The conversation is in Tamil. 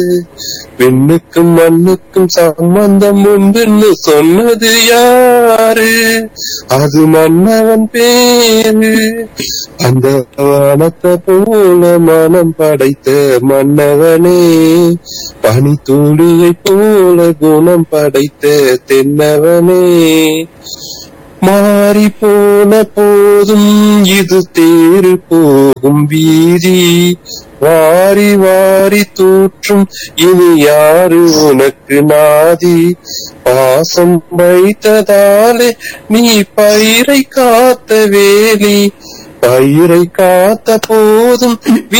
பெண்ணுக்கும் மண்ணுக்கும் சம்பந்தம் உண்டுன்னு சொன்னது யாரு அது மன்னவன் பேரு அந்த வானத்தை போல மனம் படைத்த மன்னவனே பனித்துளியை போல குணம் படைத்த தென்னவனே மாறி போன போதும் இது தேறு போகும் வீதி வாரி வாரி தூற்றும் இனி யாரு உனக்கு நாதி பாசம் வைத்ததாலே நீ பயிரை காத்த வேலி பயிரை காத்த போதும்